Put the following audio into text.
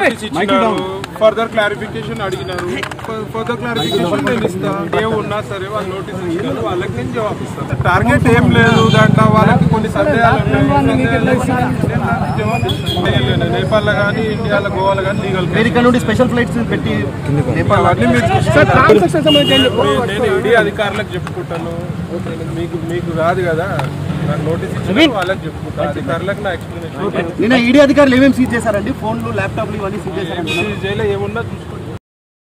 Notice ఇచ్చినారు further clarification అడిగినారు further clarification నేను ఇస్తాను ఏ ఉన్నా సరే వాళ్ళు నోటీస్ ఇచ్చినారు వాళ్ళకి నేను జవాబు ఇస్తాను టార్గెట్ ఏం లేదు దాంట్లో వాళ్ళకి కొన్ని సందేహాలు ఉన్నాయి సందేహాలు జవాబు ఇస్తాను. నేను నేపాల్లో కానీ ఇండియాలో గోవాలో కానీ లీగల్ మీరు ఇక్కడ నుండి స్పెషల్ ఫ్లైట్స్ పెట్టి నేపాల్ అవన్నీ మీరు చూసుకోవాలి. నేను- నేను ఈడీ అధికారులకు చెప్పుకుంటాను మీకు మీకు రాదు కదా నాకు నోటీస్ ఇచ్చిన వాళ్ళకి చెప్పుకుంటాను అధికారులకు నా ఎక్స్ప్లెనేషన్ నిన్న ఈడీ అధికారులు ఏమేమి సీజ్ చేశారండి ఫోన్లు ల్యాప్టాప్లు ఇవన్నీ సీజ్ చేశారండి జైలు ఏమున్నా చూసుకుంటాను